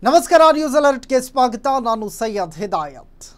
ನಮಸ್ಕಾರ ನ್ಯೂಸ್ ಅಲರ್ಟ್ಗೆ ಸ್ವಾಗತ ನಾನು ಸೈಯದ್ ಹಿದಾಯತ್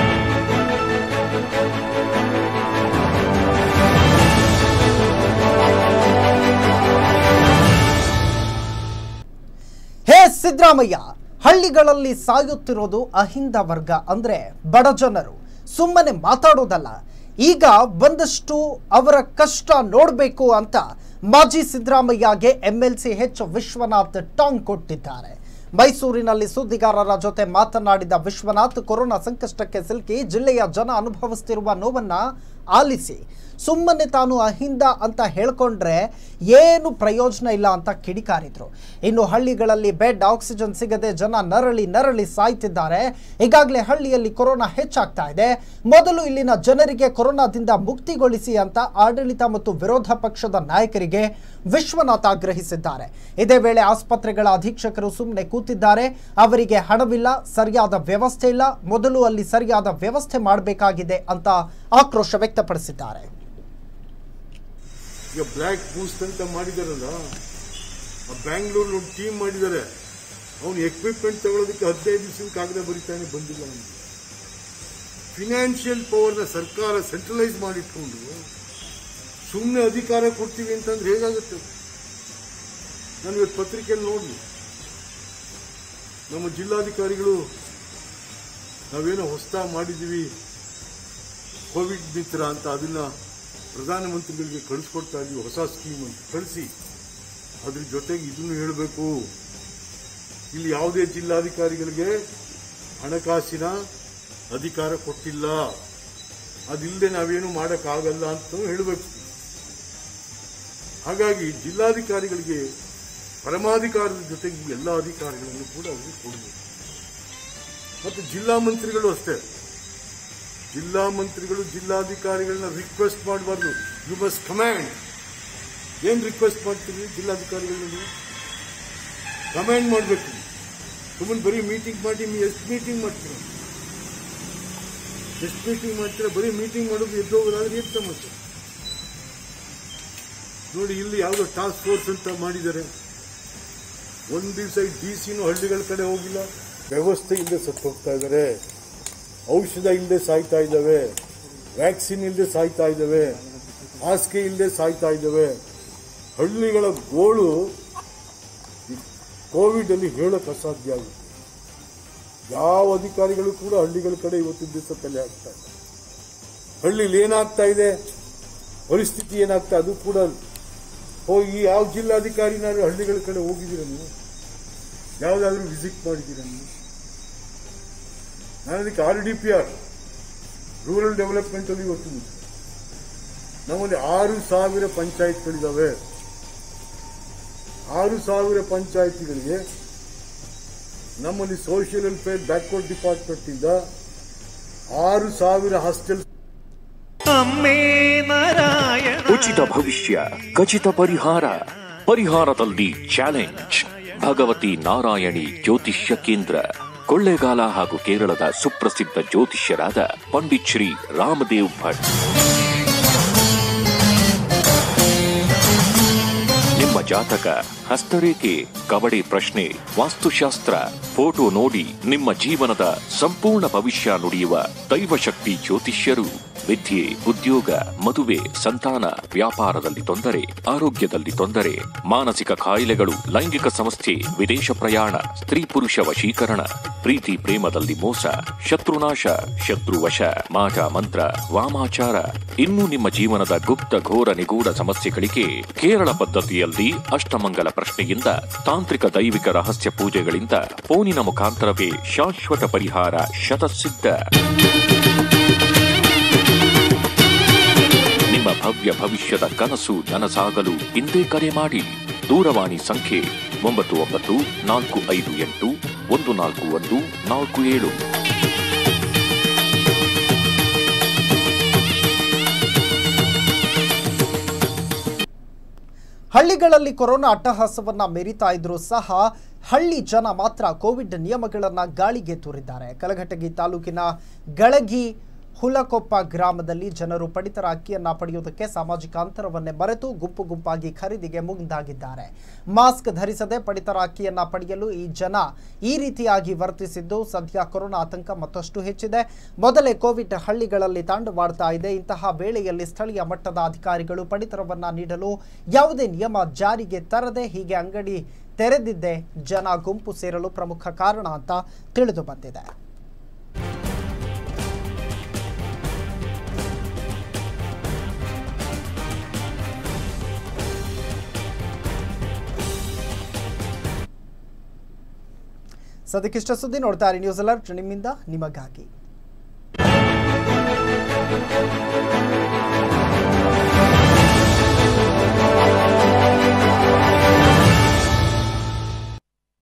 ಹೇ ಸಿದ್ದರಾಮಯ್ಯ ಹಳ್ಳಿಗಳಲ್ಲಿ ಸಾಯುತ್ತಿರೋದು ಅಹಿಂದ ವರ್ಗ ಅಂದ್ರೆ ಬಡ ಜನರು ಸುಮ್ಮನೆ ಮಾತಾಡೋದಲ್ಲ ಈಗ ಒಂದಷ್ಟು ಅವರ ಕಷ್ಟ ನೋಡಬೇಕು ಅಂತ ಮಾಜಿ ಸಿದ್ದರಾಮಯ್ಯಗೆ M L C H Vishwanath ಟಾಂಗ್ ಕೊಟ್ಟಿದ್ದಾರೆ ಮೈಸೂರಿನಲ್ಲಿ ಸುದ್ದಿಗಾರರ ಜೊತೆ ಮಾತನಾಡಿದ ವಿಶ್ವನಾಥ್ ಕೊರೋನಾ ಸಂಕಷ್ಟಕ್ಕೆ ಸಿಲುಕಿ ಜಿಲ್ಲೆಯ ಜನ ಅನುಭವಿಸುತ್ತಿರುವ ನೋವನ್ನ ಆಲಿಸಿ ಸುಮ್ಮನೆ ತಾನು ಅಹಿಂದ ಅಂತ ಹೇಳ್ಕೊಂಡ್ರೆ ಏನು ಪ್ರಯೋಜನ ಇಲ್ಲ ಅಂತ ಕಿಡಿಕಾರಿದ್ರು ಇನ್ನು ಹಳ್ಳಿಗಳಲ್ಲಿ ಬೆಡ್ ಆಕ್ಸಿಜನ್ ಸಿಗದೆ ಜನ ನರಳಿ ನರಳಿ ಸಾಯ್ತಿದ್ದಾರೆ ಈಗಾಗಲೇ ಹಳ್ಳಿಯಲ್ಲಿ ಕೊರೋನಾ ಹೆಚ್ಚಾಗ್ತಾ ಇದೆ ಮೊದಲು ಇಲ್ಲಿನ ಜನರಿಗೆ ಕೊರೋನಾದಿಂದ ಮುಕ್ತಿಗೊಳಿಸಿ ಅಂತ ಆಡಳಿತ ಮತ್ತು ವಿರೋಧ ಪಕ್ಷದ ನಾಯಕರಿಗೆ ವಿಶ್ವನಾಥ್ ಆಗ್ರಹಿಸಿದ್ದಾರೆ ಇದೇ ವೇಳೆ ಆಸ್ಪತ್ರೆಗಳ ಅಧೀಕ್ಷಕರು ಸುಮ್ಮನೆ ಕೂತಿದ್ದಾರೆ ಅವರಿಗೆ ಹಣವಿಲ್ಲ ಸರಿಯಾದ ವ್ಯವಸ್ಥೆ ಇಲ್ಲ ಮೊದಲು ಅಲ್ಲಿ ಸರಿಯಾದ ವ್ಯವಸ್ಥೆ ಮಾಡಬೇಕಾಗಿದೆ ಅಂತ ಆಕ್ರೋಶ ವ್ಯಕ್ತಪಡಿಸಿದ್ದಾರೆ ಈಗ ಬ್ಲ್ಯಾಕ್ ಬೂಸ್ಟ್ ಅಂತ ಮಾಡಿದಾರಲ್ಲ ಆ ಬ್ಯಾಂಗ್ಳೂರಲ್ಲಿ ಒಂದು ಟೀಮ್ ಮಾಡಿದ್ದಾರೆ ಅವನು ಎಕ್ವಿಪ್ಮೆಂಟ್ ತಗೊಳ್ಳೋದಕ್ಕೆ ಹದಿನೈದು ದಿವಸದ ಕಾಗದ ಬರೀತಾನೆ ಬಂದಿಲ್ಲ ಅವನಿಗೆ ಫಿನಾನ್ಷಿಯಲ್ ಪವರ್ನ ಸರ್ಕಾರ ಸೆಂಟ್ರಲೈಸ್ ಮಾಡಿಟ್ಕೊಂಡು ಸುಮ್ಮನೆ ಅಧಿಕಾರ ಕೊಡ್ತೀವಿ ಅಂತಂದ್ರೆ ಹೇಗಾಗುತ್ತೆ ನಾನು ಇವತ್ತು ಪತ್ರಿಕೆಯಲ್ಲಿ ನೋಡಿ ನಮ್ಮ ಜಿಲ್ಲಾಧಿಕಾರಿಗಳು ನಾವೇನೋ ಹೊಸದಾಗಿ ಮಾಡಿದ್ದೀವಿ ಕೋವಿಡ್ ಮಿತ್ರ ಅಂತ ಅದನ್ನ ಪ್ರಧಾನಮಂತ್ರಿಗಳಿಗೆ ಕಳಿಸ್ಕೊಡ್ತಾ ಇದೀವಿ ಹೊಸ ಸ್ಕೀಮ್ ಅಂತ ಕಳಿಸಿ ಅದ್ರ ಜೊತೆಗೆ ಇದನ್ನು ಹೇಳಬೇಕು ಇಲ್ಲಿ ಯಾವುದೇ ಜಿಲ್ಲಾಧಿಕಾರಿಗಳಿಗೆ ಹಣಕಾಸಿನ ಅಧಿಕಾರ ಕೊಟ್ಟಿಲ್ಲ ಅದಿಲ್ಲದೆ ನಾವೇನು ಮಾಡೋಕ್ಕಾಗಲ್ಲ ಅಂತ ಹೇಳಬೇಕು ಹಾಗಾಗಿ ಜಿಲ್ಲಾಧಿಕಾರಿಗಳಿಗೆ ಪರಮಾಧಿಕಾರದ ಜೊತೆಗೆ ಈ ಎಲ್ಲ ಅಧಿಕಾರಿಗಳನ್ನು ಕೂಡ ಅವರಿಗೆ ಕೊಡಬೇಕು ಮತ್ತು ಜಿಲ್ಲಾ ಮಂತ್ರಿಗಳು ಅಷ್ಟೇ ಜಿಲ್ಲಾ ಮಂತ್ರಿಗಳು ಜಿಲ್ಲಾಧಿಕಾರಿಗಳನ್ನ ರಿಕ್ವೆಸ್ಟ್ ಮಾಡಬಾರ್ದು ಯು ಮಸ್ಟ್ ಕಮ್ಯಾಂಡ್ ಏನ್ ರಿಕ್ವೆಸ್ಟ್ ಮಾಡ್ತೀವಿ ಜಿಲ್ಲಾಧಿಕಾರಿಗಳನ್ನ ಕಮ್ಯಾಂಡ್ ಮಾಡಬೇಕು ಸುಮ್ಮನೆ ಬರೀ ಮೀಟಿಂಗ್ ಮಾಡಿ ನೀವು ಎಷ್ಟು ಮೀಟಿಂಗ್ ಮಾಡ್ತೀರ ಎಷ್ಟು ಮೀಟಿಂಗ್ ಮಾಡ್ತೀರಾ ಬರೀ ಮೀಟಿಂಗ್ ಮಾಡೋದು ಎದ್ದೋಗೋದಾದ್ರೆ ಏನು ಸಮಸ್ಯೆ ನೋಡಿ ಇಲ್ಲಿ ಯಾವುದೋ ಟಾಸ್ಕ್ ಫೋರ್ಸ್ ಅಂತ ಮಾಡಿದ್ದಾರೆ ಒಂದು ದಿವಸ ಈ ಡಿ ಸಿನೂ ಹಳ್ಳಿಗಳ ಕಡೆ ಹೋಗಿಲ್ಲ ವ್ಯವಸ್ಥೆ ಇಲ್ಲದೆ ಸತ್ತು ಹೋಗ್ತಾ ಇದ್ದಾರೆ ಔಷಧ ಇಲ್ಲದೆ ಸಾಯ್ತಾ ಇದ್ದಾವೆ ವ್ಯಾಕ್ಸಿನ್ ಇಲ್ಲದೆ ಸಾಯ್ತಾ ಇದ್ದಾವೆ ಹಾಸಿಗೆ ಇಲ್ಲದೆ ಸಾಯ್ತಾ ಇದ್ದಾವೆ ಹಳ್ಳಿಗಳ ಗೋಳು ಈ ಕೋವಿಡ್ ಅಲ್ಲಿ ಹೇಳಕ್ ಅಸಾಧ್ಯ ಆಗುತ್ತೆ ಯಾವ ಅಧಿಕಾರಿಗಳು ಕೂಡ ಹಳ್ಳಿಗಳ ಕಡೆ ಇವತ್ತಿನ ದಿವಸ ತಲೆ ಹಾಕ್ತಾ ಇಲ್ಲ ಹಳ್ಳಿಲಿ ಏನಾಗ್ತಾ ಇದೆ ಪರಿಸ್ಥಿತಿ ಏನಾಗ್ತಾ ಅದು ಕೂಡ ಹೋಗಿ ಯಾವ ಜಿಲ್ಲಾಧಿಕಾರಿನಾದ್ರು ಹಳ್ಳಿಗಳ ಕಡೆ ಹೋಗಿದ್ದೀರ ನೀವು ಯಾವುದಾದ್ರೂ ವಿಸಿಟ್ ಮಾಡಿದ್ದೀರಾ ನೀವು ನಾನು ಅದಕ್ಕೆ R D P R rural development ಅಲ್ಲಿ ಇವತ್ತು ನಮ್ಮಲ್ಲಿ ಆರು ಸಾವಿರ ಪಂಚಾಯತ್ಗಳಿದ್ದಾವೆ ಆರು ಸಾವಿರ ಪಂಚಾಯತಿಗಳಿಗೆ ನಮ್ಮಲ್ಲಿ ಸೋಷಿಯಲ್ ವೆಲ್ಫೇರ್ ಬ್ಯಾಕ್ವರ್ಡ್ ಡಿಪಾರ್ಟ್ಮೆಂಟ್ ಇಂದ ಆರು ಸಾವಿರ ಹಾಸ್ಟೆಲ್ ಅಮ್ಮೇ ನಾರಾಯಣ ಉಚಿತ ಭವಿಷ್ಯ ಖಚಿತ ಪರಿಹಾರ ಪರಿಹಾರದಲ್ಲಿ ಚಾಲೆಂಜ್ ಭಗವತಿ ನಾರಾಯಣಿ ಜ್ಯೋತಿಷ್ಯ ಕೇಂದ್ರ ಕೊಳ್ಳೇಗಾಲ ಹಾಗೂ ಕೇರಳದ ಸುಪ್ರಸಿದ್ಧ ಜ್ಯೋತಿಷ್ಯರಾದ ಪಂಡಿತ್ ಶ್ರೀ ರಾಮದೇವ್ ಭಟ್ ನಿಮ್ಮ ಜಾತಕ ಹಸ್ತರೇಖೆ ಕಬಡ್ಡಿ ಪ್ರಶ್ನೆ ವಾಸ್ತುಶಾಸ್ತ್ರ ಫೋಟೋ ನೋಡಿ ನಿಮ್ಮ ಜೀವನದ ಸಂಪೂರ್ಣ ಭವಿಷ್ಯ ನುಡಿಯುವ ದೈವಶಕ್ತಿ ಜ್ಯೋತಿಷ್ಯರು ವಿದ್ಯೆ ಉದ್ಯೋಗ ಮದುವೆ ಸಂತಾನ ವ್ಯಾಪಾರದಲ್ಲಿ ತೊಂದರೆ ಆರೋಗ್ಯದಲ್ಲಿ ತೊಂದರೆ ಮಾನಸಿಕ ಕಾಯಿಲೆಗಳು ಲೈಂಗಿಕ ಸಮಸ್ಯೆ ವಿದೇಶ ಪ್ರಯಾಣ ಸ್ತ್ರೀ ಪುರುಷ ವಶೀಕರಣ ಪ್ರೀತಿ ಪ್ರೇಮದಲ್ಲಿ ಮೋಸ ಶತ್ರುನಾಶ ಶತ್ರುವಶ ಮಾಟ ಮಂತ್ರ ವಾಮಾಚಾರ ಇನ್ನು ನಿಮ್ಮ ಜೀವನದ ಗುಪ್ತ ಘೋರ ನಿಗೂಢ ಸಮಸ್ಯೆಗಳಿಗೆ ಕೇರಳ ಪದ್ಧತಿಯಲ್ಲಿ ಅಷ್ಟಮಂಗಲ ಪ್ರಶ್ನೆಯಿಂದ ತಾಂತ್ರಿಕ ದೈವಿಕ ರಹಸ್ಯ ಪೂಜೆಗಳಿಂದ ಫೋನಿನ ಮುಖಾಂತರವೇ ಶಾಶ್ವತ ಪರಿಹಾರ ಶತಸಿದ್ಧ ನಿಮ್ಮ ಭವ್ಯ ಭವಿಷ್ಯದ ಕನಸು ನನಸಾಗಲು ಇಂದೇ ಕರೆ ಮಾಡಿ ದೂರವಾಣಿ ಸಂಖ್ಯೆ ಒಂಬತ್ತು ಒಂಬತ್ತು ನಾಲ್ಕು ಐದು ಎಂಟು ಒಂದು ನಾಲ್ಕು ಒಂದು ನಾಲ್ಕು ಏಳು ಹಳ್ಳಿಗಳಲ್ಲಿ ಕೊರೋನಾ ಅಟ್ಟಹಾಸವನ್ನ ಮೆರಿತಾ ಇದ್ರೂ ಸಹ ಹಳ್ಳಿ ಜನ ಮಾತ್ರ ಕೋವಿಡ್ ನಿಯಮಗಳನ್ನ ಗಾಳಿಗೆ ತೂರಿದ್ದಾರೆ ಕಲಘಟಗಿ ತಾಲೂಕಿನ ಗಳಗಿ ಹುಲಕೊಪ್ಪ ಗ್ರಾಮದಲ್ಲಿ ಜನರು ಪಡಿತರ ಅಕ್ಕಿಯನ್ನ ಪಡೆಯುವುದಕ್ಕೆ ಸಾಮಾಜಿಕ ಅಂತರವನ್ನೇ ಮರೆತು ಗುಂಪು ಗುಂಪಾಗಿ ಖರೀದಿಗೆ ಮುಂದಾಗಿದ್ದಾರೆ ಮಾಸ್ಕ್ ಧರಿಸದೆ ಪಡಿತರ ಅಕ್ಕಿಯನ್ನ ಪಡೆಯಲು ಈ ಜನ ಈ ರೀತಿಯಾಗಿ ವರ್ತಿಸಿದ್ದು ಸದ್ಯ ಕೊರೋನಾ ಆತಂಕ ಮತ್ತಷ್ಟು ಹೆಚ್ಚಿದೆ ಮೊದಲೇ ಕೋವಿಡ್ ಹಳ್ಳಿಗಳಲ್ಲಿ ತಾಂಡವಾಡ್ತಾ ಇದೆ ಇಂತಹ ವೇಳೆಯಲ್ಲಿ ಸ್ಥಳೀಯ ಮಟ್ಟದ ಅಧಿಕಾರಿಗಳು ಪಡಿತರವನ್ನ ನೀಡಲು ಯಾವುದೇ ನಿಯಮ ಜಾರಿಗೆ ತರದೆ ಹೀಗೆ ಅಂಗಡಿ ತೆರೆದಿದ್ದೇ ಜನ ಗುಂಪು ಸೇರಲು ಪ್ರಮುಖ ಕಾರಣ ಅಂತ ತಿಳಿದು ಬಂದಿದೆ ಸದ್ಯಕ್ಕಿಷ್ಟ ಸುದ್ದಿ ನೋಡ್ತಾ ಇರಿ ನ್ಯೂಸ್ ಅಲರ್ಟ್ ನಿಮ್ಮಿಂದ ನಿಮಗಾಗಿ